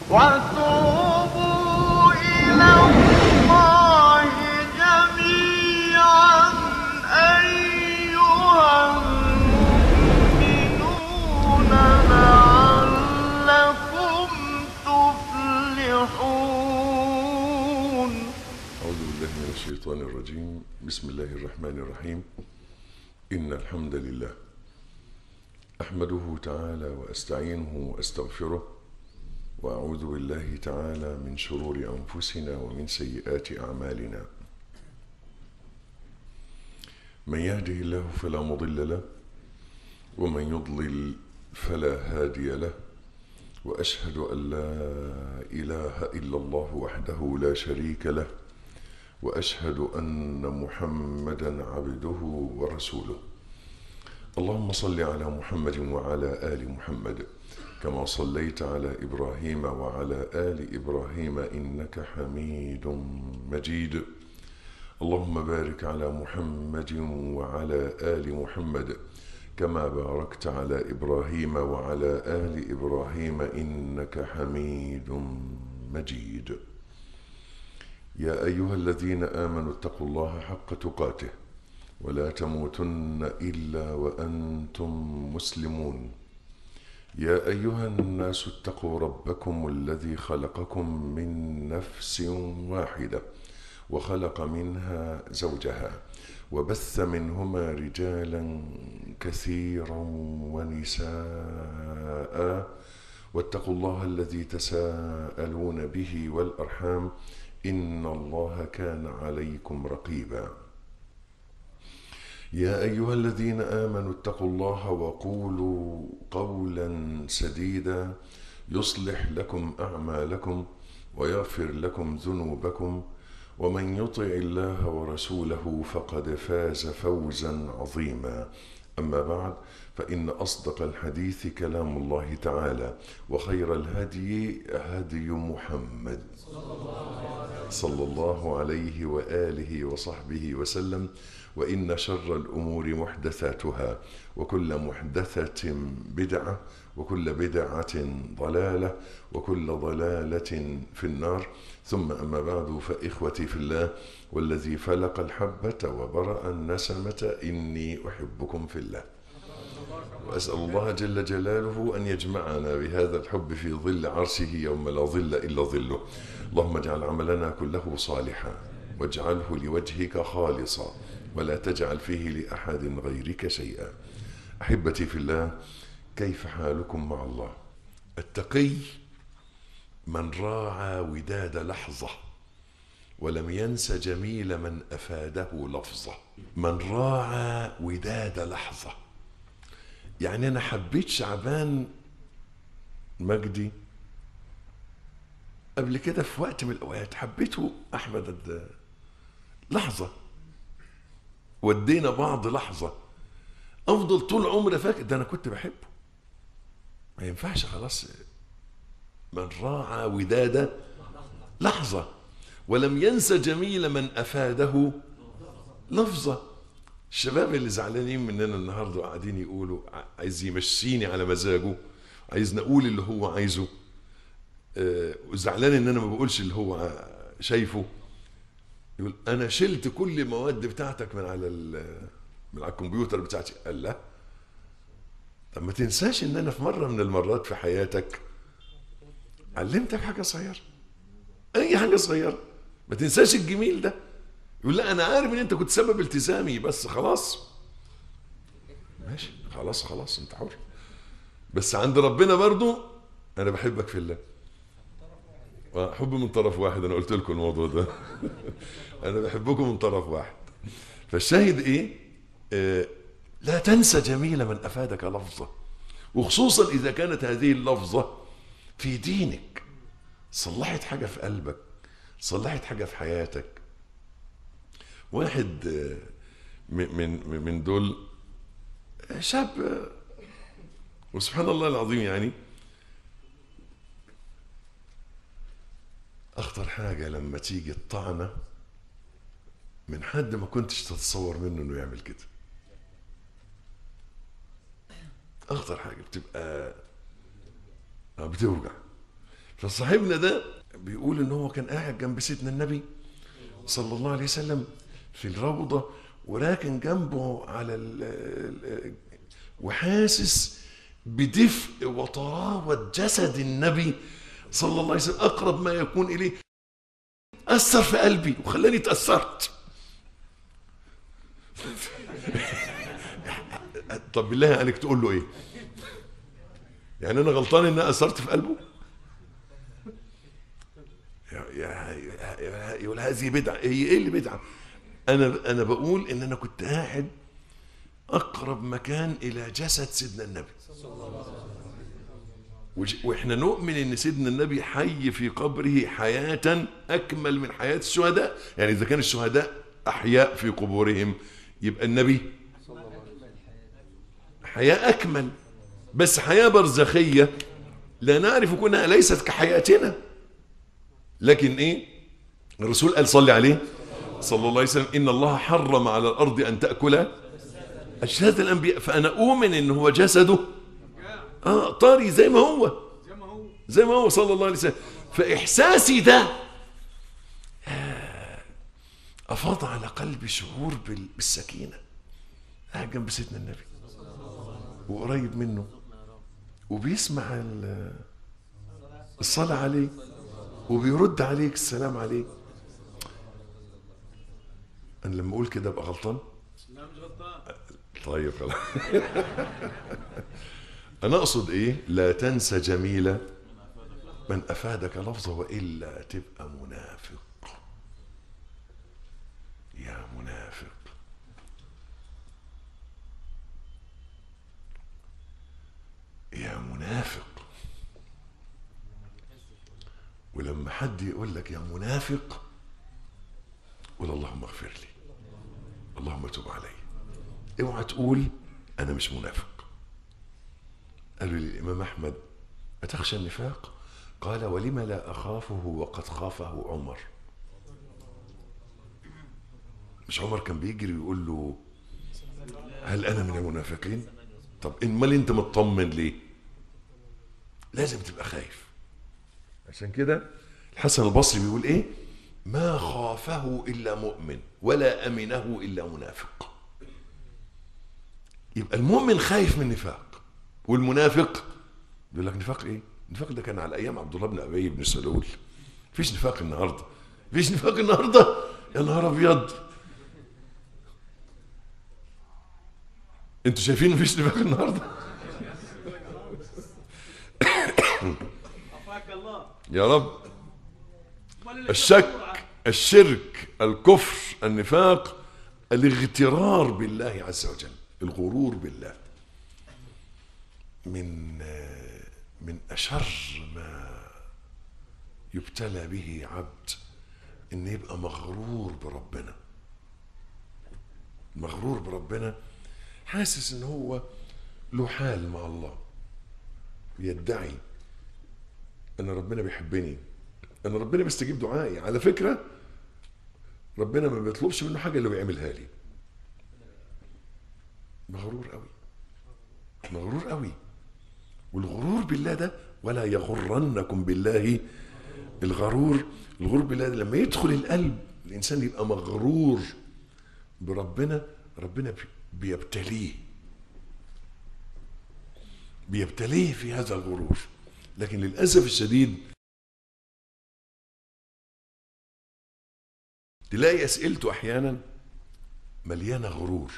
وتوبوا إلى الله جميعا أيها المؤمنون لعلكم تفلحون أعوذ بالله من الشيطان الرجيم بسم الله الرحمن الرحيم إن الحمد لله أحمده تعالى وأستعينه وأستغفره وأعوذ بالله تعالى من شرور أنفسنا ومن سيئات أعمالنا من يهده الله فلا مضل له ومن يضلل فلا هادي له وأشهد أن لا إله إلا الله وحده لا شريك له واشهد ان محمدا عبده ورسوله اللهم صل على محمد وعلى ال محمد كما صليت على ابراهيم وعلى ال ابراهيم انك حميد مجيد اللهم بارك على محمد وعلى ال محمد كما باركت على ابراهيم وعلى ال ابراهيم انك حميد مجيد يا ايها الذين امنوا اتقوا الله حق تقاته ولا تموتن الا وانتم مسلمون يا ايها الناس اتقوا ربكم الذي خلقكم من نفس واحده وخلق منها زوجها وبث منهما رجالا كثيرا ونساء واتقوا الله الذي تساءلون به والارحام ان الله كان عليكم رقيبا يا ايها الذين امنوا اتقوا الله وقولوا قولا سديدا يصلح لكم اعمالكم ويغفر لكم ذنوبكم ومن يطع الله ورسوله فقد فاز فوزا عظيما اما بعد فان اصدق الحديث كلام الله تعالى وخير الهدي هدي محمد صلى الله عليه واله وصحبه وسلم وان شر الامور محدثاتها وكل محدثه بدعه وكل بدعه ضلاله وكل ضلاله في النار ثم اما بعد فاخوتي في الله والذي فلق الحبه وبرا النسمه اني احبكم في الله واسال الله جل جلاله ان يجمعنا بهذا الحب في ظل عرشه يوم لا ظل الا ظله اللهم اجعل عملنا كله صالحا واجعله لوجهك خالصا ولا تجعل فيه لاحد غيرك شيئا احبتي في الله كيف حالكم مع الله التقي من راعى وداد لحظه ولم ينس جميل من افاده لفظه من راعى وداد لحظه يعني انا حبيت شعبان مجدي قبل كده في وقت من الاوقات حبيته احمد الد- لحظه ودينا بعض لحظه افضل طول عمري فاكر ده انا كنت بحبه ما ينفعش خلاص من راعى وداد لحظه ولم ينس جميل من افاده لفظه الشباب اللي زعلانين مننا النهارده وقاعدين يقولوا ع- عايز يمشيني على مزاجه عايز نقول اللي هو عايزه آه، وزعلان ان انا ما بقولش اللي هو ع- شايفه يقول انا شلت كل المواد بتاعتك من على ال- من على الكمبيوتر بتاعتي قال لا طب ما تنساش ان انا في مره من المرات في حياتك علمتك حاجه صغيره اي حاجه صغيره ما تنساش الجميل ده يقول لا انا عارف ان انت كنت سبب التزامي بس خلاص ماشي خلاص خلاص انت حر بس عند ربنا برضو انا بحبك في الله حب من طرف واحد انا قلت لكم الموضوع ده انا بحبكم من طرف واحد فالشاهد ايه آه لا تنسى جميل من افادك لفظه وخصوصا اذا كانت هذه اللفظه في دينك صلحت حاجه في قلبك صلحت حاجه في حياتك واحد آه، من من من دول آه، شاب آه، وسبحان الله العظيم يعني اخطر حاجه لما تيجي الطعنه من حد ما كنتش تتصور منه انه يعمل كده اخطر حاجه بتبقى آه، بتوجع فصاحبنا ده بيقول ان هو كان قاعد جنب سيدنا النبي صلى الله عليه وسلم في الروضه وراكن جنبه على ال ال وحاسس بدفء وطراوه جسد النبي صلى الله عليه وسلم اقرب ما يكون اليه اثر في قلبي وخلاني اتاثرت طب بالله عليك تقول له ايه يعني انا غلطان ان انا اثرت في قلبه يا- يا- يا- يقول هذه بدعه هي ايه اللي بدعه انا انا بقول ان انا كنت قاعد اقرب مكان الى جسد سيدنا النبي وج- واحنا نؤمن ان سيدنا النبي حي في قبره حياه اكمل من حياه الشهداء يعني اذا كان الشهداء احياء في قبورهم يبقى النبي حياه اكمل بس حياه برزخيه لا نعرف كونها ليست كحياتنا لكن ايه الرسول قال صلي عليه صلى الله عليه وسلم ان الله حرم على الارض ان تاكل اجساد الانبياء فانا اؤمن ان هو جسده اه طري زي ما هو زي ما هو صلى الله عليه وسلم فاحساسي ده آه، افاض على قلبي شعور بال- بالسكينه قاعد جنب سيدنا النبي وقريب منه وبيسمع ال- الصلاه عليه وبيرد عليك السلام عليك انا لما اقول كده ابقى غلطان لا مش غلطان طيب خلاص انا اقصد ايه لا تنسى جميلة من افادك لفظه والا تبقى منافق يا منافق يا منافق ولما حد يقول لك يا منافق قول اللهم اغفر لي اللهم تب علي اوعى تقول انا مش منافق قالوا للامام احمد اتخشى النفاق قال ولم لا اخافه وقد خافه عمر مش عمر كان بيجري ويقول له هل انا من المنافقين طب امال انت مطمن ليه لازم تبقى خايف عشان كده الحسن البصري بيقول ايه ما خافه الا مؤمن ولا امنه الا منافق يبقى المؤمن خايف من النفاق والمنافق بيقول لك نفاق ايه النفاق ده كان على ايام عبد الله بن ابي بن سلول مفيش نفاق النهارده مفيش نفاق النهارده يا نهار ابيض انتوا شايفين مفيش نفاق النهارده عفاك الله يا رب أمال اللي الشك الشرك الكفر النفاق الاغترار بالله عز وجل الغرور بالله من من اشر ما يبتلى به عبد ان يبقى مغرور بربنا مغرور بربنا حاسس ان هو له حال مع الله يدعي ان ربنا بيحبني ان ربنا بيستجيب دعائي على فكره ربنا ما بيطلبش منه حاجه الا بيعملها لي مغرور قوي مغرور قوي والغرور بالله ده ولا يغرنكم بالله الغرور الغرور بالله ده لما يدخل القلب الانسان يبقى مغرور بربنا ربنا بي- بيبتليه بيبتليه في هذا الغرور لكن للاسف الشديد تلاقي اسئلته احيانا مليانه غرور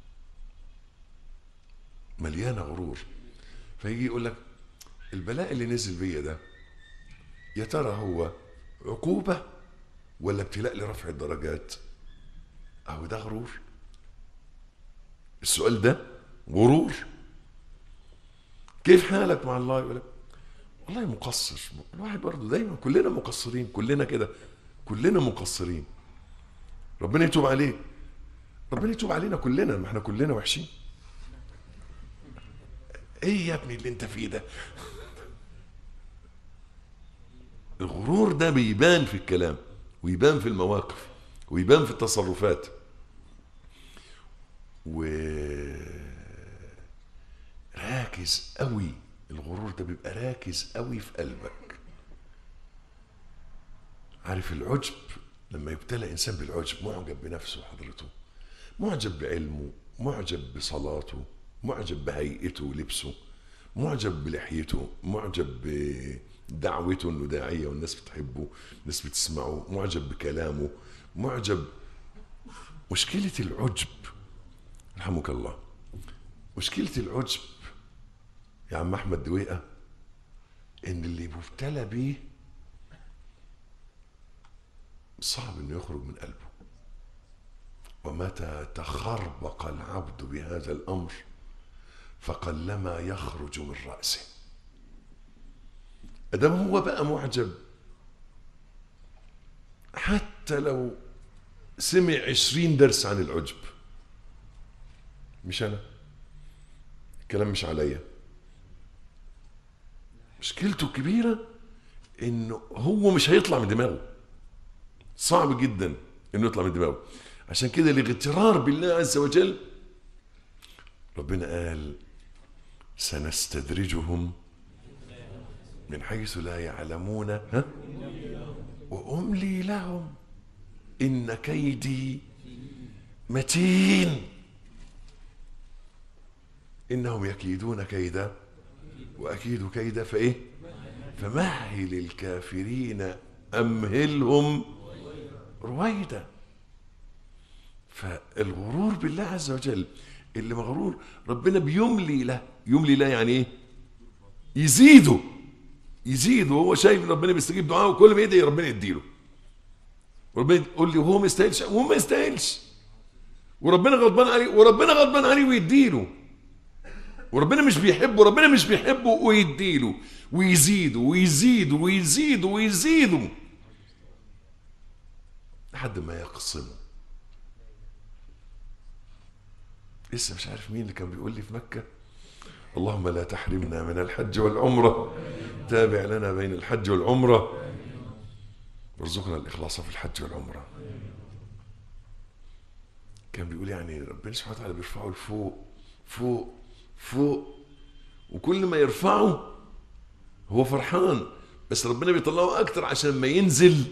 مليانه غرور فيجي يقول لك البلاء اللي نزل بيا ده يا ترى هو عقوبه ولا ابتلاء لرفع الدرجات اهو ده غرور السؤال ده غرور كيف حالك مع الله يقول لك والله مقصر الواحد برضه دايما كلنا مقصرين كلنا كده كلنا مقصرين ربنا يتوب عليه ربنا يتوب علينا كلنا ما احنا كلنا وحشين ايه يا ابني اللي انت فيه ده الغرور ده بيبان في الكلام ويبان في المواقف ويبان في التصرفات و راكز قوي الغرور ده بيبقى راكز قوي في قلبك عارف العجب لما يبتلى انسان بالعجب معجب بنفسه حضرته معجب بعلمه معجب بصلاته معجب بهيئته ولبسه معجب بلحيته معجب بدعوته انه داعيه والناس بتحبه الناس بتسمعه معجب بكلامه معجب مشكله العجب رحمك الله مشكله العجب يا عم احمد دويقه ان اللي مبتلى بيه صعب انه يخرج من قلبه ومتى تخربق العبد بهذا الامر فقلما يخرج من راسه ادام هو بقى معجب حتى لو سمع عشرين درس عن العجب مش انا الكلام مش عليا مشكلته الكبيره انه هو مش هيطلع من دماغه صعب جدا انه يطلع من دماغه عشان كده الاغترار بالله عز وجل ربنا قال سنستدرجهم من حيث لا يعلمون ها واملي لهم ان كيدي متين انهم يكيدون كيدا واكيد كيدا فايه فمهل الكافرين امهلهم رويدا فالغرور بالله عز وجل اللي مغرور ربنا بيملي له يملي له يعني ايه يزيده يزيده وهو شايف ان ربنا بيستجيب دعائه وكل ما يدعي ربنا يديله وربنا يقول لي وهو ما يستاهلش وهو ما يستاهلش وربنا غضبان عليه وربنا غضبان عليه ويديله وربنا مش بيحبه ربنا مش بيحبه ويديله ويزيده ويزيده ويزيده ويزيده لحد ما يقسمه لسه مش عارف مين اللي كان بيقول لي في مكة اللهم لا تحرمنا من الحج والعمرة تابع لنا بين الحج والعمرة وارزقنا الإخلاص في الحج والعمرة كان بيقول يعني ربنا سبحانه وتعالى بيرفعه لفوق فوق فوق وكل ما يرفعه هو فرحان بس ربنا بيطلعه أكتر عشان ما ينزل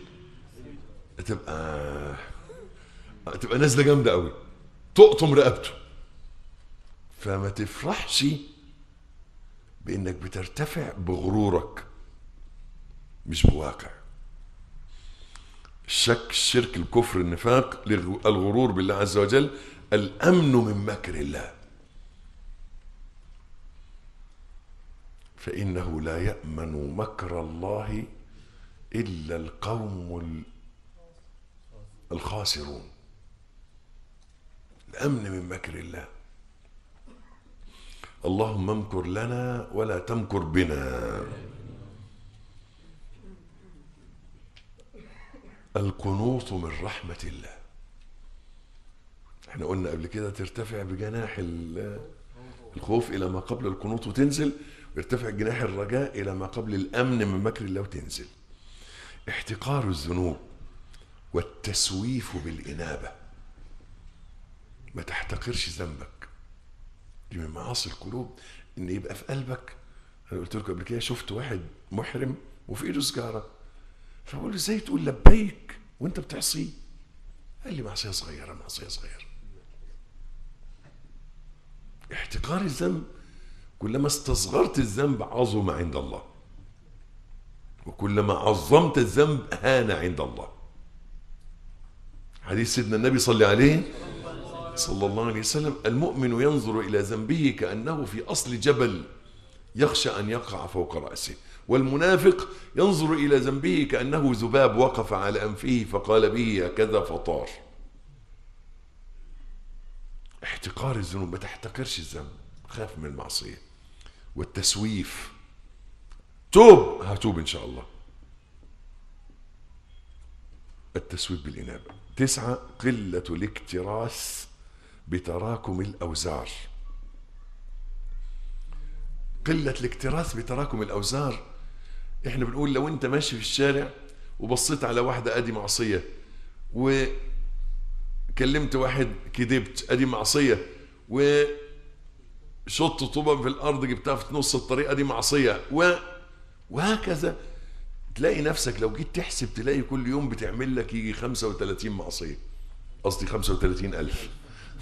تبقى تبقى نازلة جامدة قوي تقطم رقبته فما تفرحش بانك بترتفع بغرورك مش بواقع الشك الشرك الكفر النفاق الغرور بالله عز وجل الامن من مكر الله فانه لا يامن مكر الله الا القوم الخاسرون الامن من مكر الله اللهم امكر لنا ولا تمكر بنا القنوط من رحمة الله احنا قلنا قبل كده ترتفع بجناح الخوف إلى ما قبل القنوط وتنزل ويرتفع جناح الرجاء إلى ما قبل الأمن من مكر الله وتنزل احتقار الذنوب والتسويف بالإنابة ما تحتقرش ذنبك دي من معاصي القلوب ان يبقى في قلبك انا قلت لكم قبل كده شفت واحد محرم وفي ايده سجاره فبقول له ازاي تقول لبيك وانت بتعصيه قال لي معصيه صغيره معصيه صغيره احتقار الذنب كلما استصغرت الذنب عظم عند الله وكلما عظمت الذنب هان عند الله حديث سيدنا النبي صلى عليه صلى الله عليه وسلم المؤمن ينظر إلى ذنبه كأنه في أصل جبل يخشى أن يقع فوق رأسه والمنافق ينظر إلى ذنبه كأنه ذباب وقف على أنفه فقال به هكذا فطار احتقار الذنوب ما تحتقرش الذنب خاف من المعصية والتسويف توب هتوب إن شاء الله التسويف بالإنابة تسعة قلة الاكتراث بتراكم الأوزار قلة الاكتراث بتراكم الأوزار احنا بنقول لو انت ماشي في الشارع وبصيت على واحدة ادي معصية وكلمت واحد كذبت ادي معصية وشط طوبة في الارض جبتها في نص الطريق ادي معصية و... وهكذا تلاقي نفسك لو جيت تحسب تلاقي كل يوم بتعمل لك يجي 35 معصية قصدي 35 ألف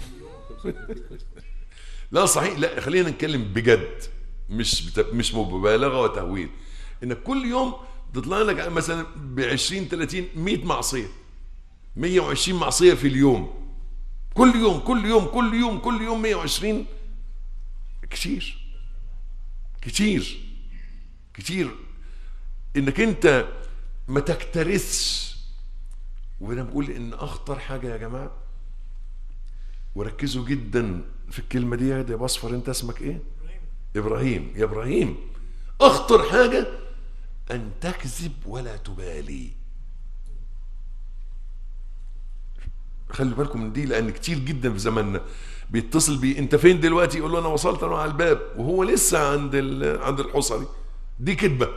لا صحيح لا خلينا نتكلم بجد مش بت... مش مبالغة وتهويل انك كل يوم تطلع لك مثلا ب 20 30 100 معصية 120 معصية في اليوم كل يوم كل يوم كل يوم كل يوم 120 كتير كتير كتير انك انت ما تكترثش وانا بقول ان اخطر حاجه يا جماعه وركزوا جدا في الكلمه دي يا بصفر انت اسمك ايه ابراهيم يا ابراهيم اخطر حاجه ان تكذب ولا تبالي خلي بالكم من دي لان كتير جدا في زماننا بيتصل بيه انت فين دلوقتي يقول له انا وصلت انا على الباب وهو لسه عند ال- عند الحصري دي كذبه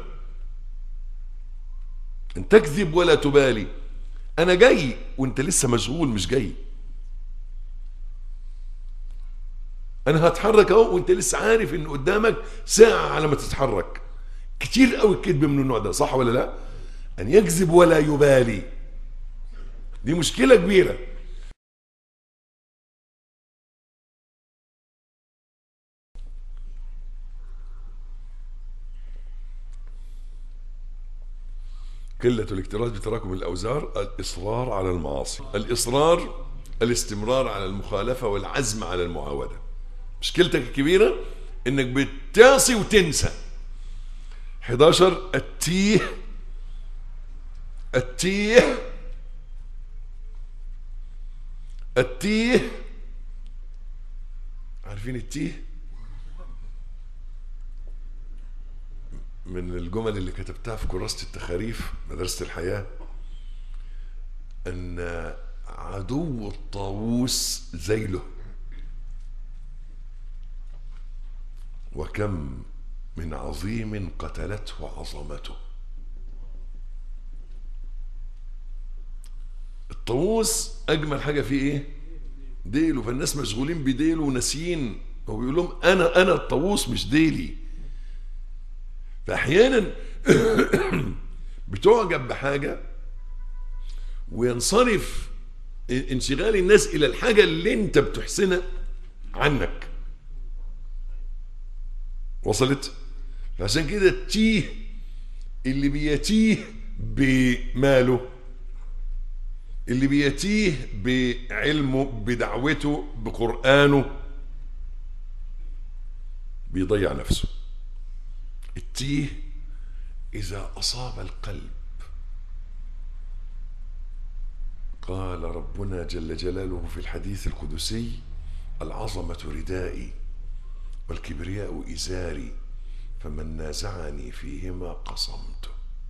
ان تكذب ولا تبالي انا جاي وانت لسه مشغول مش جاي انا هتحرك اهو وانت لسه عارف ان قدامك ساعه على ما تتحرك كتير قوي الكذب من النوع ده صح ولا لا ان يكذب ولا يبالي دي مشكله كبيره قلة الاكتراث بتراكم الأوزار الإصرار على المعاصي الإصرار الاستمرار على المخالفة والعزم على المعاودة مشكلتك الكبيرة إنك بتعصي وتنسى 11 التيه التيه التيه عارفين التيه من الجمل اللي كتبتها في كراسة التخاريف مدرسة الحياة أن عدو الطاووس ذيله وكم من عظيم قتلته عظمته الطاووس أجمل حاجة فيه إيه؟ ديله فالناس مشغولين بديله وناسيين هو بيقول لهم أنا أنا الطاووس مش ديلي فاحيانا بتعجب بحاجه وينصرف انشغال الناس الى الحاجه اللي انت بتحسنها عنك وصلت عشان كده التيه اللي بيتيه بماله اللي بيتيه بعلمه بدعوته بقرآنه بيضيع نفسه التيه إذا أصاب القلب قال ربنا جل جلاله في الحديث القدسي العظمة ردائي والكبرياء إزاري فمن نازعني فيهما قصمته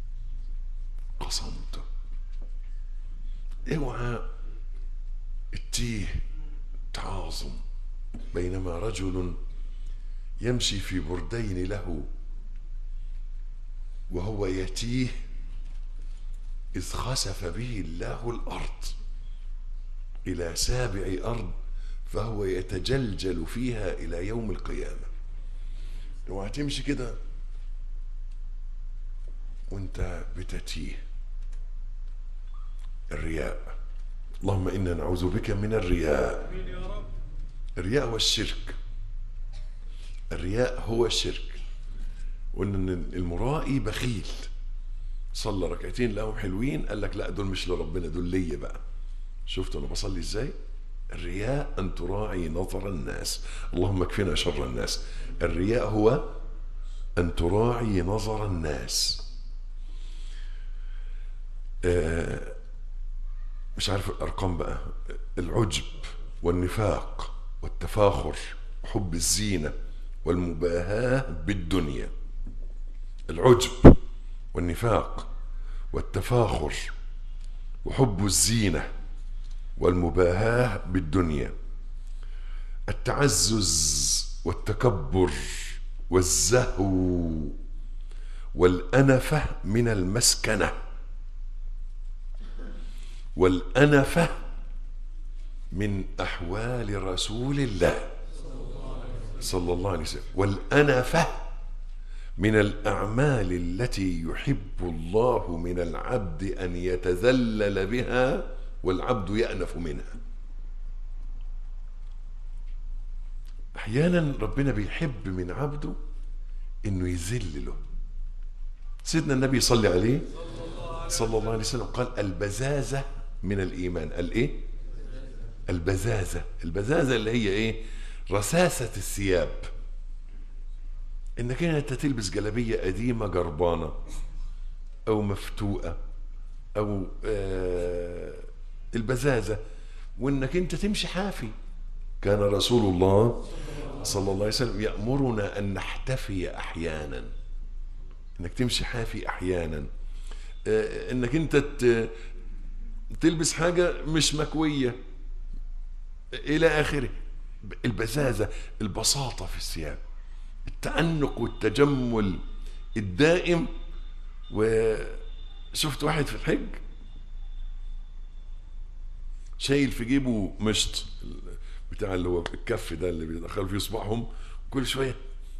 قصمته اوعى التيه تعاظم بينما رجل يمشي في بردين له وهو يتيه إذ خسف به الله الأرض إلى سابع أرض فهو يتجلجل فيها إلى يوم القيامة لو هتمشي كده وانت بتتيه الرياء اللهم إنا نعوذ بك من الرياء الرياء هو الشرك الرياء هو الشرك وان المرائي بخيل صلى ركعتين لهم حلوين قال لك لا دول مش لربنا دول ليا بقى شفت انا بصلي ازاي الرياء ان تراعي نظر الناس اللهم اكفنا شر الناس الرياء هو ان تراعي نظر الناس آه مش عارف الارقام بقى العجب والنفاق والتفاخر وحب الزينه والمباهاه بالدنيا العجب والنفاق والتفاخر وحب الزينه والمباهاه بالدنيا التعزز والتكبر والزهو والانفه من المسكنه والانفه من احوال رسول الله صلى الله عليه وسلم والأنفة من الأعمال التي يحب الله من العبد أن يتذلل بها والعبد يأنف منها أحيانا ربنا بيحب من عبده إنه يذل له سيدنا النبي صلى عليه صلى الله عليه وسلم قال البزازة من الإيمان الإيه؟ البزازة البزازة اللي هي إيه؟ رساسة الثياب إنك أنت تلبس جلابية قديمة جربانة أو مفتوقة أو آه البزازة وإنك أنت تمشي حافي كان رسول الله صلى الله عليه وسلم يأمرنا أن نحتفي أحيانا إنك تمشي حافي أحيانا آه، إنك أنت ت- تلبس حاجة مش مكوية إلى آخره البزازة البساطة في الثياب التأنق والتجمل الدائم وشفت واحد في الحج شايل في جيبه مشط بتاع اللي هو الكف ده اللي بيدخلوا فيه صباعهم كل شويه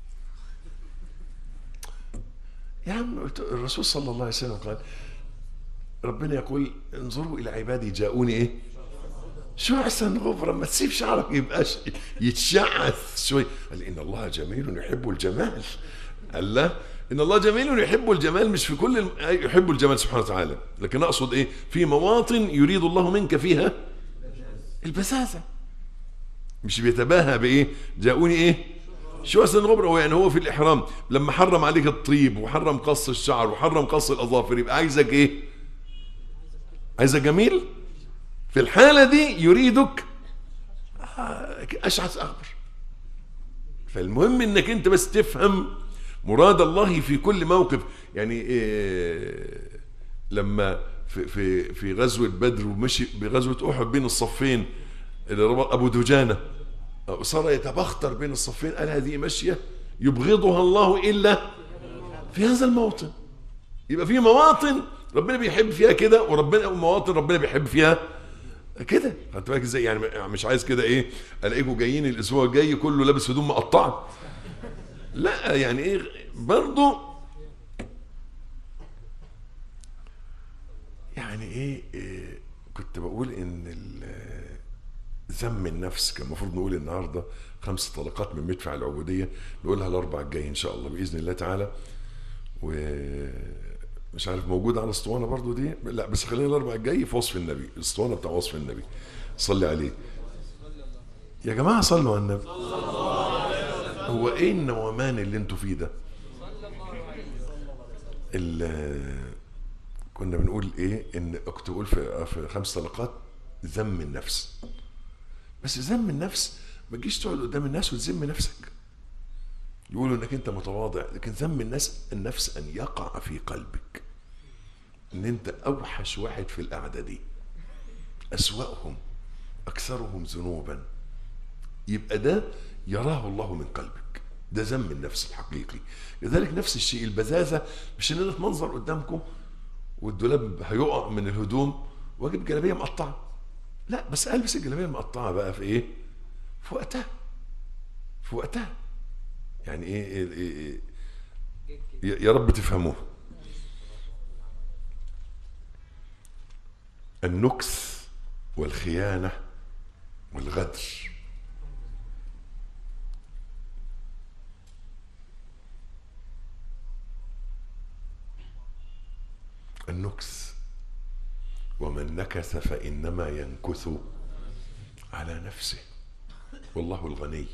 يا عم قلت- الرسول صلى الله عليه وسلم قال ربنا يقول انظروا الى عبادي جاءوني ايه شو احسن غفرة ما تسيب شعرك يبقاش يتشعث شوي قال ان الله جميل يحب الجمال قال لا ان الله جميل يحب الجمال مش في كل الم... أي يحب الجمال سبحانه وتعالى لكن اقصد ايه في مواطن يريد الله منك فيها البزازه مش بيتباهى بايه جاءوني ايه شو احسن غبره هو يعني هو في الاحرام لما حرم عليك الطيب وحرم قص الشعر وحرم قص الاظافر يبقى عايزك ايه عايزك جميل في الحالة دي يريدك آه، أشعث أخبر فالمهم انك انت بس تفهم مراد الله في كل موقف يعني إيه لما في في في غزوه بدر ومشي بغزوه احد بين الصفين اللي ربط ابو دجانه صار يتبختر بين الصفين قال هذه مشيه يبغضها الله الا في هذا الموطن يبقى في مواطن ربنا بيحب فيها كده وربنا مواطن ربنا بيحب فيها كده خدت بالك ازاي يعني مش عايز كده ايه الاقيكم جايين الاسبوع الجاي كله لابس هدوم مقطعه لا يعني ايه برضه يعني ايه, إيه كنت بقول ان ال- ذم النفس كان المفروض نقول النهارده خمس طلقات من مدفع العبوديه نقولها الاربع الجاي ان شاء الله باذن الله تعالى ومش عارف موجود على الاسطوانه برضو دي لا بس خلينا الاربع الجاي في وصف النبي الاسطوانه بتاع وصف النبي صلي عليه يا جماعه صلوا على النبي هو ايه النومان اللي انتوا فيه ده ال- كنا بنقول ايه ان كنت بقول في في خمس طلقات ذم النفس بس ذم النفس ما تجيش تقعد قدام الناس وتذم نفسك يقولوا انك انت متواضع لكن ذم الناس النفس ان يقع في قلبك ان انت اوحش واحد في القعده دي اسواهم اكثرهم ذنوبا يبقى ده يراه الله من قلبك ده ذم النفس الحقيقي لذلك نفس الشيء البزازه مش ان انا اتمنظر قدامكم والدولاب هيقع من الهدوم واجيب جلابيه مقطعه لا بس البس الجلابيه المقطعه بقى في ايه؟ في وقتها في وقتها يعني ايه, إيه, إيه, إيه يا يا رب تفهموه النكس والخيانه والغدر النكس ومن نكث فإنما ينكث على نفسه والله الغني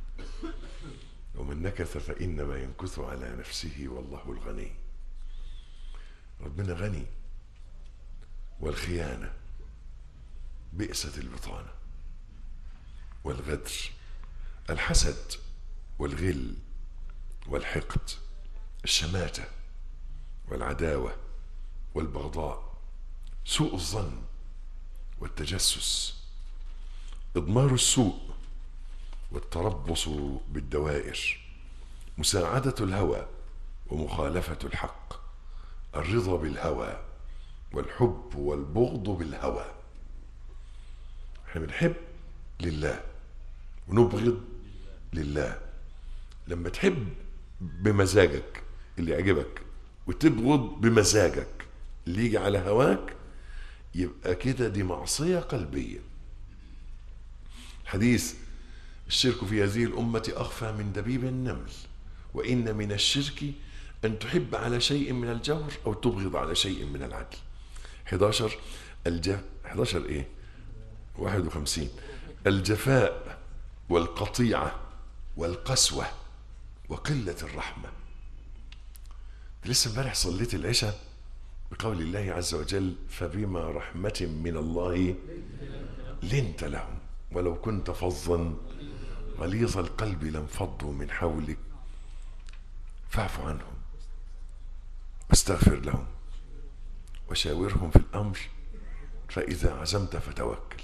ومن نكث فإنما ينكث على نفسه والله الغني ربنا غني والخيانة بئست البطانة والغدر الحسد والغل والحقد الشماتة والعداوة والبغضاء سوء الظن والتجسس اضمار السوء والتربص بالدوائر مساعدة الهوى ومخالفة الحق الرضا بالهوى والحب والبغض بالهوى احنا بنحب لله ونبغض لله لما تحب بمزاجك اللي يعجبك وتبغض بمزاجك اللي يجي على هواك يبقى كده دي معصية قلبية حديث الشرك في هذه الأمة أخفى من دبيب النمل وإن من الشرك أن تحب على شيء من الجور أو تبغض على شيء من العدل 11 الج 11 إيه 51 الجفاء والقطيعة والقسوة وقلة الرحمة لسه امبارح صليت العشاء بقول الله عز وجل فبما رحمة من الله لنت لهم ولو كنت فظا غليظ القلب لانفضوا من حولك فاعف عنهم واستغفر لهم وشاورهم في الأمر فإذا عزمت فتوكل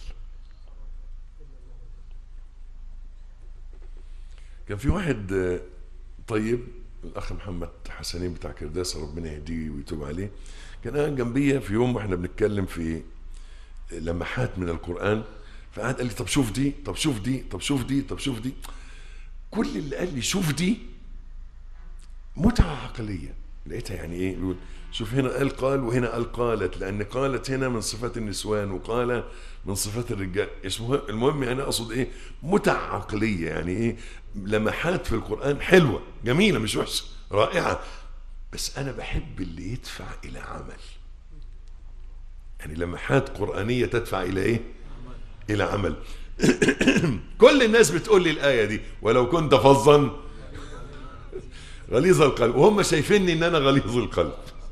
كان في واحد آه، طيب الاخ محمد حسنين بتاع كرداس ربنا يهديه ويتوب عليه كان قاعد جنبيا في يوم واحنا بنتكلم في لمحات من القران فقعد قال لي طب شوف دي طب شوف دي طب شوف دي طب شوف دي كل اللي قال لي شوف دي متعه عقليه لقيتها يعني ايه يقول شوف هنا قال قال وهنا قال قالت لان قالت هنا من صفات النسوان وقال من صفات الرجال اسمه المهم يعني اقصد ايه متع عقليه يعني ايه لمحات في القران حلوه جميله مش وحشه رائعه بس انا بحب اللي يدفع الى عمل يعني لمحات قرانيه تدفع الى ايه الى عمل كل الناس بتقول لي الايه دي ولو كنت فظا غليظ القلب وهم شايفيني ان انا غليظ القلب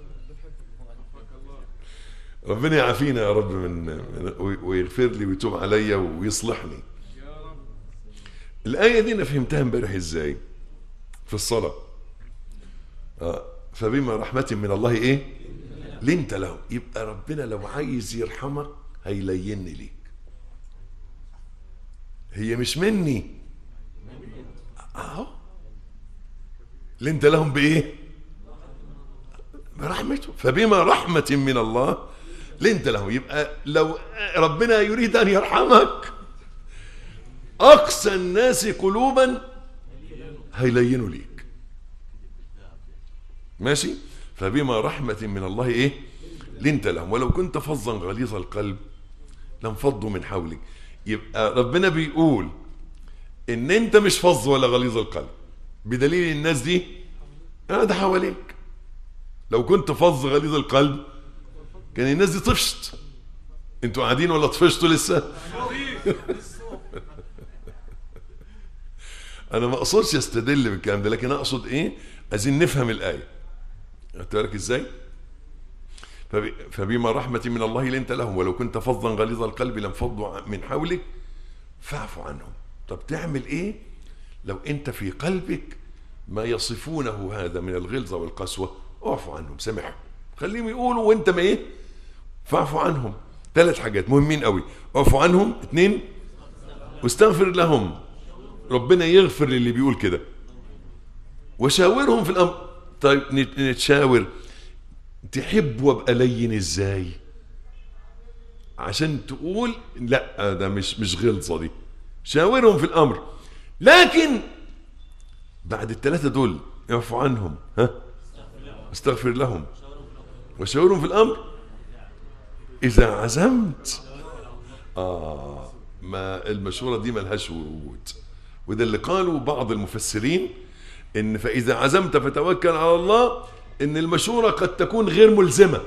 ربنا يعافينا يا رب من من- ويغفر لي ويتوب عليا ويصلحني الآية دي أنا فهمتها امبارح إزاي في الصلاة آه فبما رحمة من الله إيه لنت له يبقى ربنا لو عايز يرحمك هيليني ليك هي مش مني اهو لنت لهم بايه برحمته فبما رحمة من الله لنت لهم يبقى لو ربنا يريد ان يرحمك اقسى الناس قلوبا هيلينوا ليك ماشي فبما رحمة من الله ايه لنت لهم ولو كنت فظا غليظ القلب لانفضوا من حولك يبقى ربنا بيقول ان انت مش فظ ولا غليظ القلب بدليل الناس دي قاعدة حواليك لو كنت فظ غليظ القلب كان الناس دي طفشت انتوا قاعدين ولا طفشتوا لسه انا ما اقصدش استدل بالكلام ده لكن اقصد ايه عايزين نفهم الايه خدت بالك ازاي فب- فبما رحمة من الله لنت لهم ولو كنت فظا غليظ القلب لانفضوا من حولك فاعف عنهم طب تعمل ايه لو انت في قلبك ما يصفونه هذا من الغلظة والقسوة اعفو عنهم سامحهم خليهم يقولوا وانت ما ايه فاعفو عنهم ثلاث حاجات مهمين قوي اعفو عنهم اثنين واستغفر لهم ربنا يغفر للي بيقول كده وشاورهم في الامر طيب نت- نتشاور تحب وابقى لين ازاي عشان تقول لا ده مش مش غلظه دي شاورهم في الامر لكن بعد الثلاثه دول اعفو عنهم ها استغفر لهم وشاورهم في الامر اذا عزمت اه ما المشوره دي ملهاش وجود وده اللي قالوا بعض المفسرين ان فاذا عزمت فتوكل على الله ان المشوره قد تكون غير ملزمه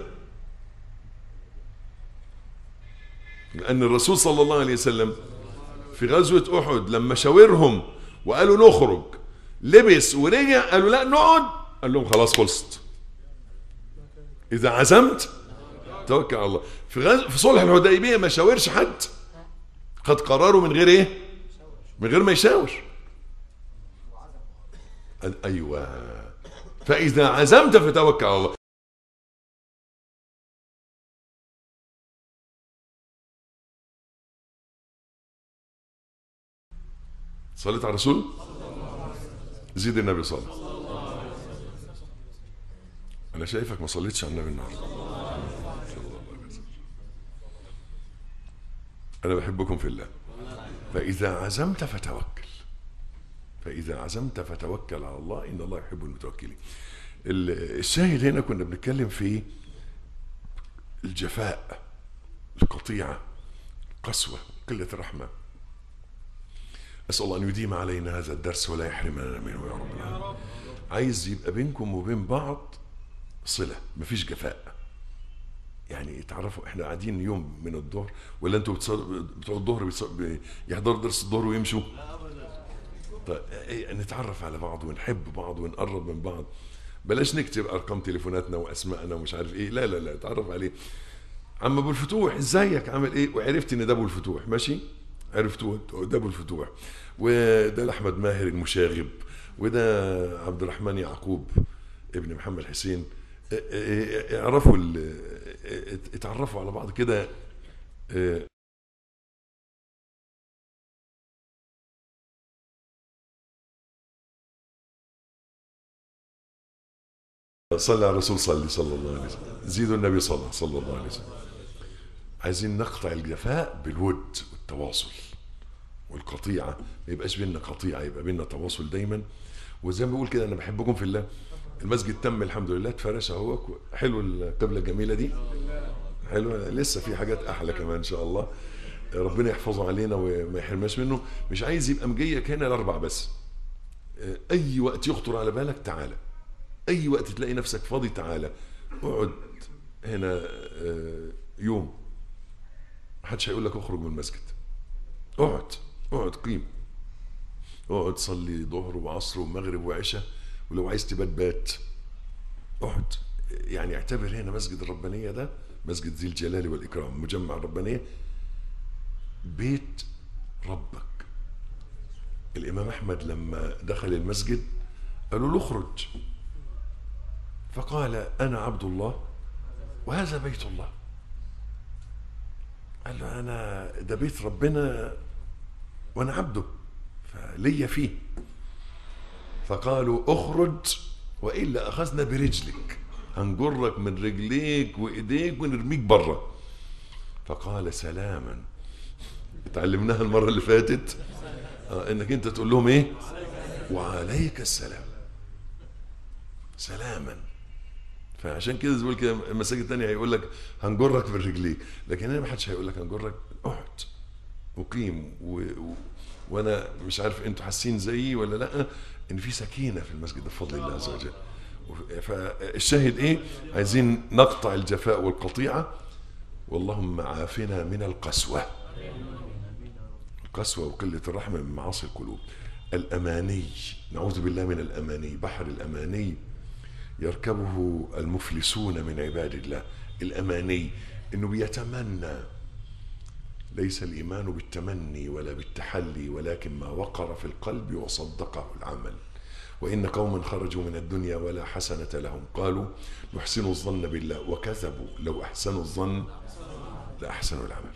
لان الرسول صلى الله عليه وسلم في غزوه احد لما شاورهم وقالوا نخرج لبس ورجع قالوا لا نقعد قال لهم خلاص خلصت اذا عزمت توكل على الله في غز... في صلح الحديبيه ما شاورش حد خد قراره من غير ايه من غير ما يشاور قال ايوه فاذا عزمت فتوكل على الله صليت على الرسول زيد النبي صلى انا شايفك ما صليتش على النبي النهارده صلى الله عليه وسلم. انا بحبكم في الله فاذا عزمت فتوكل فاذا عزمت فتوكل على الله ان الله يحب المتوكلين ال- الشاهد هنا كنا بنتكلم في الجفاء القطيعة القسوة قلة الرحمة أسأل الله أن يديم علينا هذا الدرس ولا يحرمنا منه يا رب العالمين عايز يبقى بينكم وبين بعض صلة مفيش جفاء يعني تعرفوا احنا قاعدين يوم من الظهر ولا انتوا بتص- بتوع الظهر بيص- بي- يحضروا درس الظهر ويمشوا طيب إيه، نتعرف على بعض ونحب بعض ونقرب من بعض بلاش نكتب ارقام تليفوناتنا واسمائنا ومش عارف ايه لا لا لا اتعرف عليه عم ابو الفتوح ازيك عامل ايه وعرفت ان ده ابو الفتوح ماشي عرفتوه ده ابو الفتوح وده احمد ماهر المشاغب وده عبد الرحمن يعقوب ابن محمد حسين اه، اه، اه، اعرفوا ال- اه، اتعرفوا على بعض كده اه، صلى على الرسول صلي صلى الله عليه وسلم زيدوا النبي صلى صلى الله عليه وسلم عايزين نقطع الجفاء بالود والتواصل والقطيعة ما يبقاش بينا قطيعة يبقى بينا تواصل دايما وزي ما بقول كده أنا بحبكم في الله المسجد تم الحمد لله اتفرش اهو حلو القبلة الجميلة دي حلوة لسه في حاجات أحلى كمان إن شاء الله ربنا يحفظه علينا وما يحرمناش منه مش عايز يبقى مجيك هنا الأربع بس أي وقت يخطر على بالك تعالى اي وقت تلاقي نفسك فاضي تعالى اقعد هنا آه، يوم محدش هيقول لك اخرج من المسجد اقعد اقعد قيم اقعد صلي ظهر وعصر ومغرب وعشاء ولو عايز تبات بات اقعد يعني اعتبر هنا مسجد الربانية ده مسجد ذي الجلال والإكرام مجمع الربانية بيت ربك الإمام أحمد لما دخل المسجد قالوا له اخرج فقال أنا عبد الله وهذا بيت الله قال له أنا ده بيت ربنا وأنا عبده فليا فيه فقالوا اخرج وإلا أخذنا برجلك هنجرك من رجليك وإيديك ونرميك بره فقال سلاما اتعلمناها المرة اللي فاتت آه انك انت تقول لهم ايه وعليك السلام سلاما فعشان كده زي ما بقول كده المساجد تانية هيقول لك هنجرك بالرجليك لكن هنا ما حدش هيقول لك هنجرك اقعد وقيم و... و... وانا مش عارف انتوا حاسين زيي ولا لا ان في سكينه في المسجد بفضل الله عز وجل فالشاهد ايه عايزين نقطع الجفاء والقطيعه واللهم عافنا من القسوه القسوه وقله الرحمه من معاصي القلوب الاماني نعوذ بالله من الاماني بحر الاماني يركبه المفلسون من عباد الله الاماني انه بيتمنى ليس الايمان بالتمني ولا بالتحلي ولكن ما وقر في القلب وصدقه العمل وان قوما خرجوا من الدنيا ولا حسنه لهم قالوا نحسن الظن بالله وكذبوا لو احسنوا الظن لاحسنوا العمل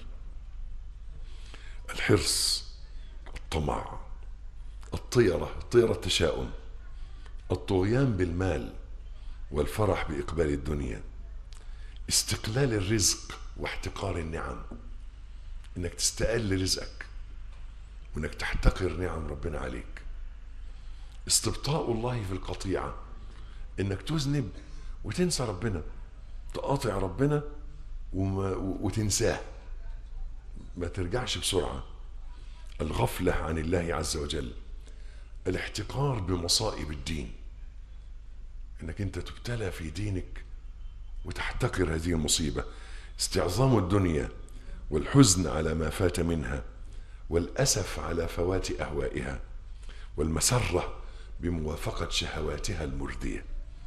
الحرص الطمع الطيره الطيره التشاؤم الطغيان بالمال والفرح باقبال الدنيا استقلال الرزق واحتقار النعم انك تستقل رزقك وانك تحتقر نعم ربنا عليك استبطاء الله في القطيعه انك تذنب وتنسى ربنا تقاطع ربنا وما وتنساه ما ترجعش بسرعه الغفله عن الله عز وجل الاحتقار بمصائب الدين انك انت تبتلى في دينك وتحتقر هذه المصيبه استعظام الدنيا والحزن على ما فات منها والاسف على فوات اهوائها والمسره بموافقه شهواتها المرديه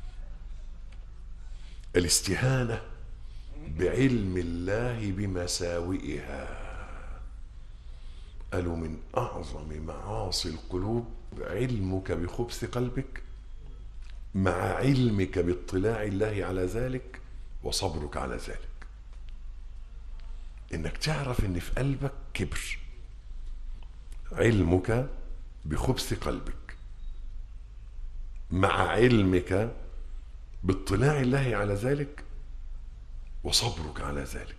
الاستهانه بعلم الله بمساوئها قالوا من اعظم معاصي القلوب علمك بخبث قلبك مع علمك باطلاع الله على ذلك وصبرك على ذلك انك تعرف ان في قلبك كبر علمك بخبث قلبك مع علمك باطلاع الله على ذلك وصبرك على ذلك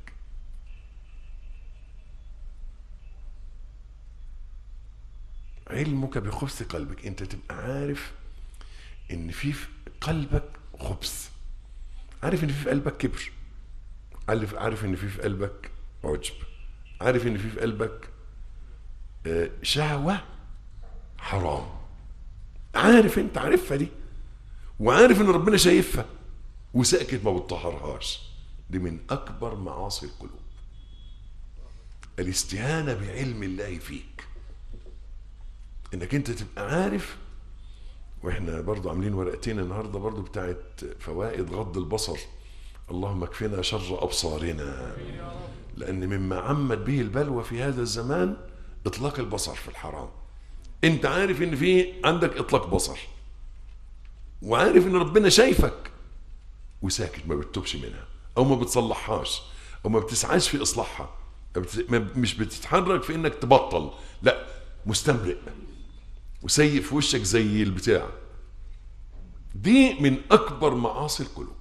علمك بخبث قلبك انت تبقى عارف ان في في قلبك خبث عارف ان في في قلبك كبر عارف عارف ان في في قلبك عجب عارف ان في في قلبك آه، شهوه حرام عارف انت عارفها دي وعارف ان ربنا شايفها وساكت ما بتطهرهاش دي من اكبر معاصي القلوب الاستهانه بعلم الله فيك انك انت تبقى عارف واحنا برضو عاملين ورقتين النهارده برضو بتاعت فوائد غض البصر اللهم اكفنا شر ابصارنا لان مما عمت به البلوى في هذا الزمان اطلاق البصر في الحرام انت عارف ان في عندك اطلاق بصر وعارف ان ربنا شايفك وساكت ما بتتوبش منها او ما بتصلحهاش او ما بتسعاش في اصلاحها ما بت- ما- مش بتتحرك في انك تبطل لا مستمرئ وسيء في وشك زي البتاع دي من اكبر معاصي القلوب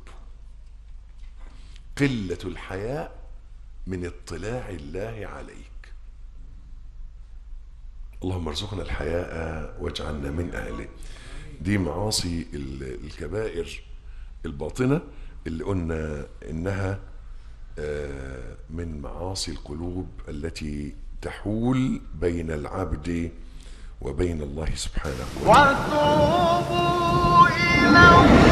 قله الحياء من اطلاع الله عليك اللهم ارزقنا الحياء واجعلنا من اهله دي معاصي ال- الكبائر الباطنه اللي قلنا انها آه، من معاصي القلوب التي تحول بين العبد وبين الله سبحانه وتعالى وتوبوا إلى الله